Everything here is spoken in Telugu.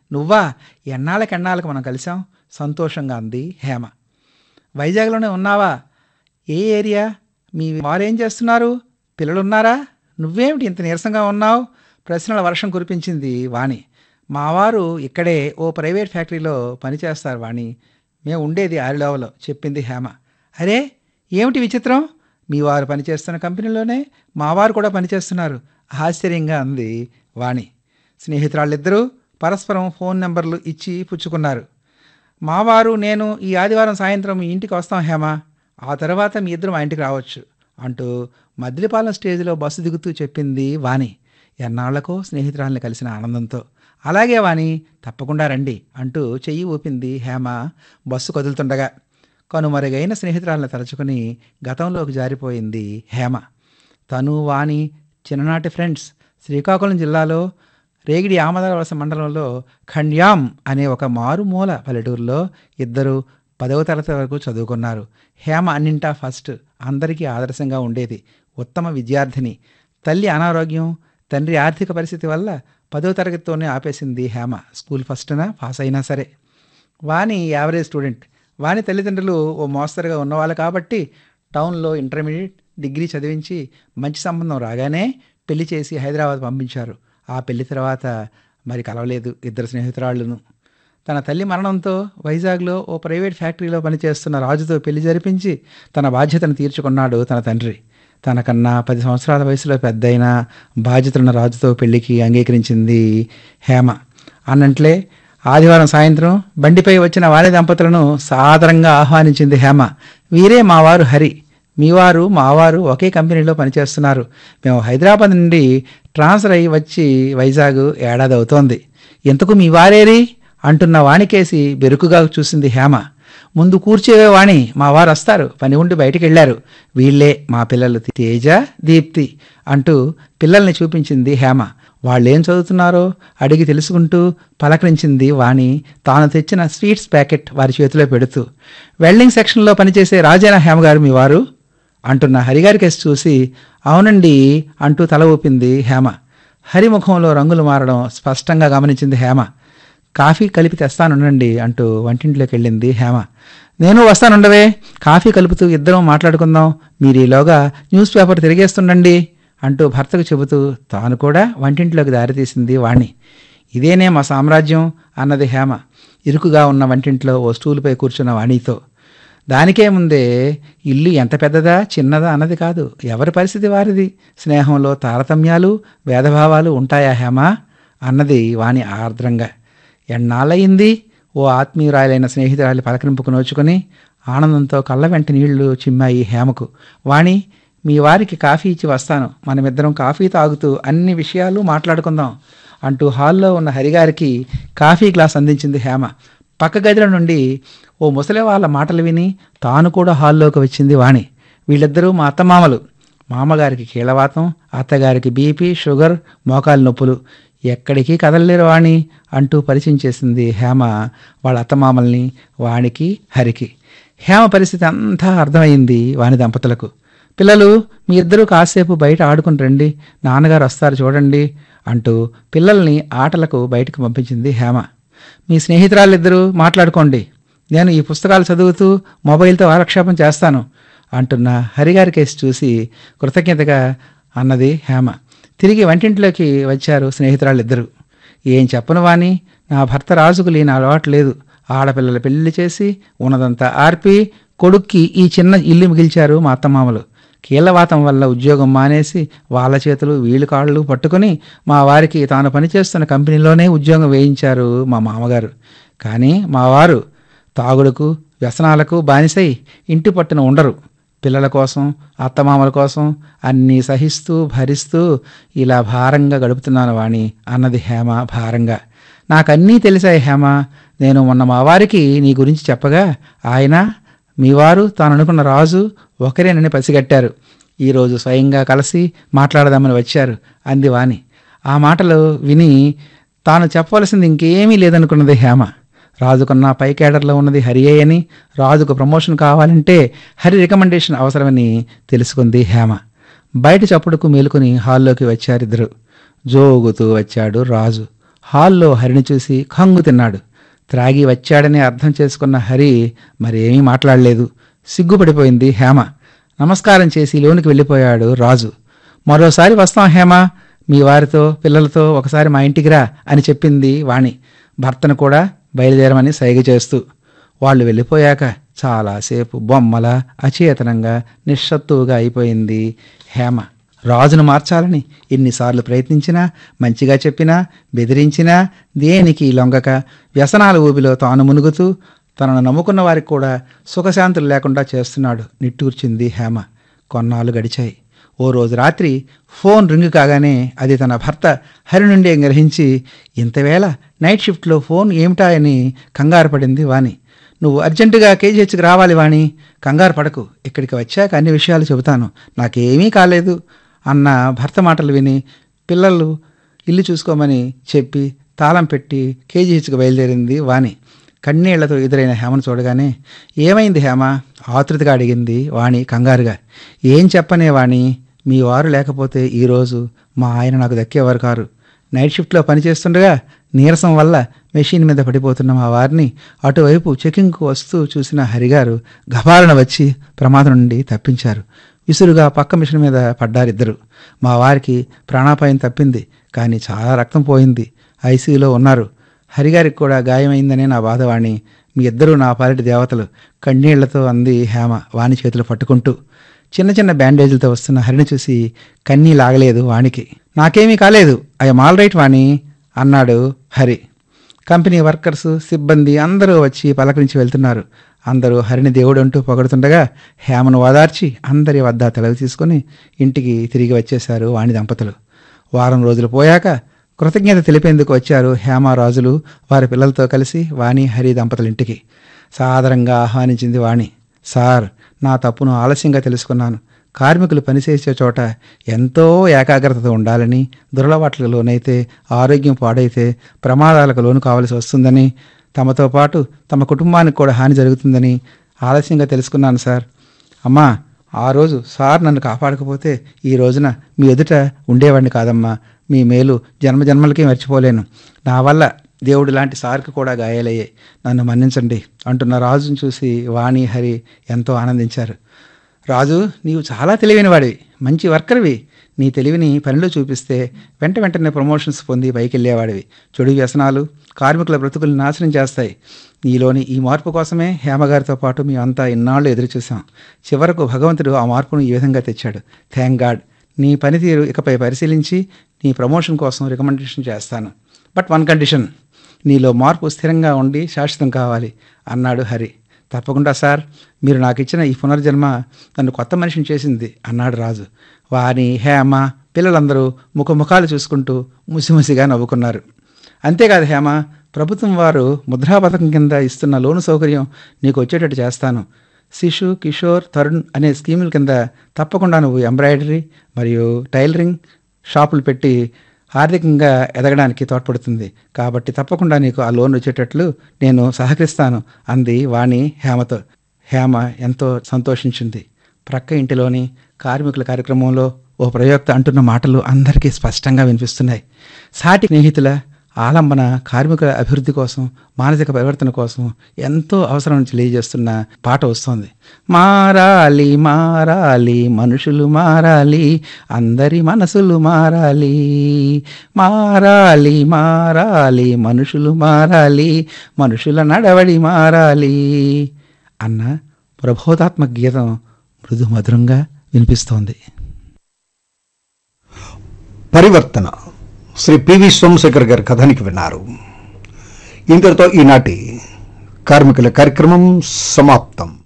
నువ్వా ఎన్నాళ్ళకి ఎన్నాళ్ళకి మనం కలిసాం సంతోషంగా అంది హేమ వైజాగ్లోనే ఉన్నావా ఏ ఏరియా మీ వారేం చేస్తున్నారు పిల్లలున్నారా నువ్వేమిటి ఇంత నీరసంగా ఉన్నావు ప్రశ్నల వర్షం కురిపించింది వాణి మా వారు ఇక్కడే ఓ ప్రైవేట్ ఫ్యాక్టరీలో పనిచేస్తారు వాణి మేము ఉండేది ఆరిలోవలో చెప్పింది హేమ అరే ఏమిటి విచిత్రం మీ వారు పనిచేస్తున్న కంపెనీలోనే మా వారు కూడా పనిచేస్తున్నారు ఆశ్చర్యంగా అంది వాణి స్నేహితురాళ్ళిద్దరూ పరస్పరం ఫోన్ నెంబర్లు ఇచ్చి పుచ్చుకున్నారు మావారు నేను ఈ ఆదివారం సాయంత్రం మీ ఇంటికి వస్తాం హేమ ఆ తర్వాత మీ ఇద్దరు మా ఇంటికి రావచ్చు అంటూ మద్దిలిపాలెం స్టేజ్లో బస్సు దిగుతూ చెప్పింది వాణి ఎన్నాళ్లకో స్నేహితురాల్ని కలిసిన ఆనందంతో అలాగే వాణి తప్పకుండా రండి అంటూ చెయ్యి ఊపింది హేమ బస్సు కదులుతుండగా కనుమరుగైన స్నేహితురాలను తలుచుకుని గతంలోకి జారిపోయింది హేమ తను వాణి చిన్ననాటి ఫ్రెండ్స్ శ్రీకాకుళం జిల్లాలో రేగిడి ఆమదావలస మండలంలో ఖండ్యాం అనే ఒక మారుమూల పల్లెటూరులో ఇద్దరు పదవ తరగతి వరకు చదువుకున్నారు హేమ అన్నింటా ఫస్ట్ అందరికీ ఆదర్శంగా ఉండేది ఉత్తమ విద్యార్థిని తల్లి అనారోగ్యం తండ్రి ఆర్థిక పరిస్థితి వల్ల పదవ తరగతితోనే ఆపేసింది హేమ స్కూల్ ఫస్ట్నా పాస్ అయినా సరే వాణి యావరేజ్ స్టూడెంట్ వాణి తల్లిదండ్రులు ఓ మోస్తరుగా ఉన్నవాళ్ళు కాబట్టి టౌన్లో ఇంటర్మీడియట్ డిగ్రీ చదివించి మంచి సంబంధం రాగానే పెళ్లి చేసి హైదరాబాద్ పంపించారు ఆ పెళ్లి తర్వాత మరి కలవలేదు ఇద్దరు స్నేహితురాళ్ళను తన తల్లి మరణంతో వైజాగ్లో ఓ ప్రైవేట్ ఫ్యాక్టరీలో పనిచేస్తున్న రాజుతో పెళ్లి జరిపించి తన బాధ్యతను తీర్చుకున్నాడు తన తండ్రి తనకన్నా పది సంవత్సరాల వయసులో పెద్దయిన బాధ్యతలున్న రాజుతో పెళ్లికి అంగీకరించింది హేమ అన్నట్లే ఆదివారం సాయంత్రం బండిపై వచ్చిన వారి దంపతులను సాదరంగా ఆహ్వానించింది హేమ వీరే మా వారు హరి మీ వారు మా వారు ఒకే కంపెనీలో పనిచేస్తున్నారు మేము హైదరాబాద్ నుండి ట్రాన్స్ఫర్ అయ్యి వచ్చి వైజాగ్ ఏడాది అవుతోంది ఎంతకు మీ వారేరి అంటున్న వాణికేసి బెరుకుగా చూసింది హేమ ముందు కూర్చోవే వాణి మా వారు వస్తారు పని ఉండి బయటికి వెళ్ళారు వీళ్ళే మా పిల్లలు తేజ దీప్తి అంటూ పిల్లల్ని చూపించింది హేమ వాళ్ళేం చదువుతున్నారో అడిగి తెలుసుకుంటూ పలకరించింది వాణి తాను తెచ్చిన స్వీట్స్ ప్యాకెట్ వారి చేతిలో పెడుతూ వెల్డింగ్ సెక్షన్లో పనిచేసే రాజేనా హేమ గారు మీ వారు అంటున్న హరిగారి కేసు చూసి అవునండి అంటూ తల ఊపింది హేమ హరిముఖంలో రంగులు మారడం స్పష్టంగా గమనించింది హేమ కాఫీ కలిపి తెస్తానుండండి అంటూ వంటింట్లోకి వెళ్ళింది హేమ నేను వస్తానుండవే కాఫీ కలుపుతూ ఇద్దరం మాట్లాడుకుందాం మీరు ఈలోగా న్యూస్ పేపర్ తిరిగేస్తుండండి అంటూ భర్తకు చెబుతూ తాను కూడా వంటింట్లోకి దారితీసింది వాణి ఇదేనే మా సామ్రాజ్యం అన్నది హేమ ఇరుకుగా ఉన్న వంటింట్లో ఓ స్టూలుపై కూర్చున్న వాణితో దానికే ముందే ఇల్లు ఎంత పెద్దదా చిన్నదా అన్నది కాదు ఎవరి పరిస్థితి వారిది స్నేహంలో తారతమ్యాలు భేదభావాలు ఉంటాయా హేమ అన్నది వాణి ఆర్ద్రంగా ఎన్నాళ్ళయింది ఓ ఆత్మీయురాలైన స్నేహితురాలి పలకరింపుకు నోచుకొని ఆనందంతో కళ్ళ వెంట నీళ్లు చిమ్మాయి హేమకు వాణి మీ వారికి కాఫీ ఇచ్చి వస్తాను మనమిద్దరం కాఫీ తాగుతూ అన్ని విషయాలు మాట్లాడుకుందాం అంటూ హాల్లో ఉన్న హరిగారికి కాఫీ గ్లాస్ అందించింది హేమ పక్క గదిలో నుండి ఓ ముసలి వాళ్ళ మాటలు విని తాను కూడా హాల్లోకి వచ్చింది వాణి వీళ్ళిద్దరూ మా అత్తమామలు మామగారికి కీళ్ళవాతం అత్తగారికి బీపీ షుగర్ మోకాలు నొప్పులు ఎక్కడికి కదలలేరు వాణి అంటూ పరిచయం చేసింది హేమ వాళ్ళ అత్తమామల్ని వాణికి హరికి హేమ పరిస్థితి అంతా అర్థమైంది వాణి దంపతులకు పిల్లలు మీ ఇద్దరూ కాసేపు బయట ఆడుకుని రండి నాన్నగారు వస్తారు చూడండి అంటూ పిల్లల్ని ఆటలకు బయటకు పంపించింది హేమ మీ స్నేహితురాలిద్దరూ మాట్లాడుకోండి నేను ఈ పుస్తకాలు చదువుతూ మొబైల్తో కాలక్షేపం చేస్తాను అంటున్న హరిగారి కేసు చూసి కృతజ్ఞతగా అన్నది హేమ తిరిగి వంటింట్లోకి వచ్చారు స్నేహితురాళ్ళిద్దరూ ఏం చెప్పను వాని నా భర్త రాజుకు లేని అలవాటు లేదు ఆడపిల్లల పెళ్లి చేసి ఉన్నదంతా ఆర్పి కొడుక్కి ఈ చిన్న ఇల్లు మిగిల్చారు మా అత్తమామలు కీళ్ళవాతం వల్ల ఉద్యోగం మానేసి వాళ్ళ చేతులు వీళ్ళు కాళ్ళు పట్టుకుని మా వారికి తాను పనిచేస్తున్న కంపెనీలోనే ఉద్యోగం వేయించారు మా మామగారు కానీ మా వారు తాగుడుకు వ్యసనాలకు బానిసై ఇంటి పట్టున ఉండరు పిల్లల కోసం అత్తమామల కోసం అన్నీ సహిస్తూ భరిస్తూ ఇలా భారంగా గడుపుతున్నాను వాణి అన్నది హేమ భారంగా నాకన్నీ తెలిసాయి హేమ నేను మొన్న మా వారికి నీ గురించి చెప్పగా ఆయన మీ వారు తాను అనుకున్న రాజు ఒకరేనని పసిగట్టారు ఈరోజు స్వయంగా కలిసి మాట్లాడదామని వచ్చారు అంది వాణి ఆ మాటలు విని తాను చెప్పవలసింది ఇంకేమీ లేదనుకున్నది హేమ రాజుకున్న పై కేడర్లో ఉన్నది హరియే అని రాజుకు ప్రమోషన్ కావాలంటే హరి రికమెండేషన్ అవసరమని తెలుసుకుంది హేమ బయట చప్పుడుకు మేలుకుని హాల్లోకి వచ్చారిద్దరు జోగుతూ వచ్చాడు రాజు హాల్లో హరిని చూసి కంగు తిన్నాడు త్రాగి వచ్చాడని అర్థం చేసుకున్న హరి మరేమీ మాట్లాడలేదు సిగ్గుపడిపోయింది హేమ నమస్కారం చేసి లోనికి వెళ్ళిపోయాడు రాజు మరోసారి వస్తాం హేమ మీ వారితో పిల్లలతో ఒకసారి మా ఇంటికి రా అని చెప్పింది వాణి భర్తను కూడా బయలుదేరమని సైగ చేస్తూ వాళ్ళు వెళ్ళిపోయాక చాలాసేపు బొమ్మల అచేతనంగా నిశ్శత్తువుగా అయిపోయింది హేమ రాజును మార్చాలని ఎన్నిసార్లు ప్రయత్నించినా మంచిగా చెప్పినా బెదిరించినా దేనికి లొంగక వ్యసనాల ఊబిలో తాను మునుగుతూ తనను నమ్ముకున్న వారికి కూడా సుఖశాంతులు లేకుండా చేస్తున్నాడు నిట్టూర్చింది హేమ కొన్నాళ్ళు గడిచాయి ఓ రోజు రాత్రి ఫోన్ రింగ్ కాగానే అది తన భర్త హరి నుండి గ్రహించి ఇంతవేళ నైట్ షిఫ్ట్లో ఫోన్ ఏమిటా అని కంగారు పడింది వాణి నువ్వు అర్జెంటుగా కేజీహెచ్కి రావాలి వాణి కంగారు పడకు ఇక్కడికి వచ్చాక అన్ని విషయాలు చెబుతాను నాకేమీ కాలేదు అన్న భర్త మాటలు విని పిల్లలు ఇల్లు చూసుకోమని చెప్పి తాళం పెట్టి కేజీహెచ్కి బయలుదేరింది వాణి కన్నీళ్లతో ఎదురైన హేమను చూడగానే ఏమైంది హేమ ఆతృతగా అడిగింది వాణి కంగారుగా ఏం చెప్పనే వాణి మీ వారు లేకపోతే ఈరోజు మా ఆయన నాకు దక్కేవారు కారు నైట్ షిఫ్ట్లో పనిచేస్తుండగా నీరసం వల్ల మెషిన్ మీద పడిపోతున్న మా వారిని అటువైపు చెకింగ్కు వస్తూ చూసిన హరిగారు గబాలన వచ్చి ప్రమాదం నుండి తప్పించారు విసురుగా పక్క మిషన్ మీద పడ్డారిద్దరు మా వారికి ప్రాణాపాయం తప్పింది కానీ చాలా రక్తం పోయింది ఐసీయూలో ఉన్నారు హరిగారికి కూడా గాయమైందనే నా బాధవాణి మీ ఇద్దరూ నా పాలిటి దేవతలు కన్నీళ్లతో అంది హేమ వాణి చేతులు పట్టుకుంటూ చిన్న చిన్న బ్యాండేజీలతో వస్తున్న హరిని చూసి కన్నీ లాగలేదు వాణికి నాకేమీ కాలేదు ఐఎమ్ ఆల్ రైట్ వాణి అన్నాడు హరి కంపెనీ వర్కర్స్ సిబ్బంది అందరూ వచ్చి పలకరించి వెళ్తున్నారు అందరూ హరిని దేవుడు అంటూ పొగడుతుండగా హేమను ఓదార్చి అందరి వద్ద తెలవి తీసుకుని ఇంటికి తిరిగి వచ్చేశారు వాణి దంపతులు వారం రోజులు పోయాక కృతజ్ఞత తెలిపేందుకు వచ్చారు హేమరాజులు వారి పిల్లలతో కలిసి వాణి హరి దంపతుల ఇంటికి సాదరంగా ఆహ్వానించింది వాణి సార్ నా తప్పును ఆలస్యంగా తెలుసుకున్నాను కార్మికులు పనిచేసే చోట ఎంతో ఏకాగ్రతతో ఉండాలని దురలవాట్లకు లోనైతే ఆరోగ్యం పాడైతే ప్రమాదాలకు లోను కావలసి వస్తుందని తమతో పాటు తమ కుటుంబానికి కూడా హాని జరుగుతుందని ఆలస్యంగా తెలుసుకున్నాను సార్ అమ్మా ఆ రోజు సార్ నన్ను కాపాడకపోతే ఈ రోజున మీ ఎదుట ఉండేవాడిని కాదమ్మా మీ మేలు జన్మజన్మలకి మర్చిపోలేను నా వల్ల దేవుడు లాంటి సార్కి కూడా గాయాలయ్యాయి నన్ను మన్నించండి అంటున్న రాజును చూసి వాణి హరి ఎంతో ఆనందించారు రాజు నీవు చాలా తెలివైన వాడివి మంచి వర్కర్వి నీ తెలివిని పనిలో చూపిస్తే వెంట వెంటనే ప్రమోషన్స్ పొంది పైకి వెళ్ళేవాడివి చెడు వ్యసనాలు కార్మికుల బ్రతుకులు నాశనం చేస్తాయి నీలోని ఈ మార్పు కోసమే హేమగారితో పాటు మేము అంతా ఇన్నాళ్ళు ఎదురు చూసాం చివరకు భగవంతుడు ఆ మార్పును ఈ విధంగా తెచ్చాడు థ్యాంక్ గాడ్ నీ పనితీరు ఇకపై పరిశీలించి నీ ప్రమోషన్ కోసం రికమెండేషన్ చేస్తాను బట్ వన్ కండిషన్ నీలో మార్పు స్థిరంగా ఉండి శాశ్వతం కావాలి అన్నాడు హరి తప్పకుండా సార్ మీరు నాకు ఇచ్చిన ఈ పునర్జన్మ నన్ను కొత్త మనిషిని చేసింది అన్నాడు రాజు వాని హేమ పిల్లలందరూ ముఖముఖాలు చూసుకుంటూ ముసిముసిగా నవ్వుకున్నారు అంతేకాదు హేమ ప్రభుత్వం వారు ముద్రా పథకం కింద ఇస్తున్న లోను సౌకర్యం నీకు వచ్చేటట్టు చేస్తాను శిశు కిషోర్ తరుణ్ అనే స్కీముల కింద తప్పకుండా నువ్వు ఎంబ్రాయిడరీ మరియు టైలరింగ్ షాపులు పెట్టి ఆర్థికంగా ఎదగడానికి తోడ్పడుతుంది కాబట్టి తప్పకుండా నీకు ఆ లోన్ వచ్చేటట్లు నేను సహకరిస్తాను అంది వాణి హేమతో హేమ ఎంతో సంతోషించింది ప్రక్క ఇంటిలోని కార్మికుల కార్యక్రమంలో ఓ ప్రయోక్త అంటున్న మాటలు అందరికీ స్పష్టంగా వినిపిస్తున్నాయి సాటి స్నేహితుల ఆలంబన కార్మికుల అభివృద్ధి కోసం మానసిక పరివర్తన కోసం ఎంతో అవసరం తెలియజేస్తున్న పాట వస్తోంది మారాలి మారాలి మనుషులు మారాలి అందరి మనసులు మారాలి మారాలి మారాలి మనుషులు మారాలి మనుషుల నడవడి మారాలి అన్న ప్రబోధాత్మక గీతం మృదు మధురంగా వినిపిస్తోంది పరివర్తన శ్రీ పివి సోమశేఖర్ గారి కథానికి విన్నారు ఇంతటితో ఈనాటి కార్మికుల కార్యక్రమం సమాప్తం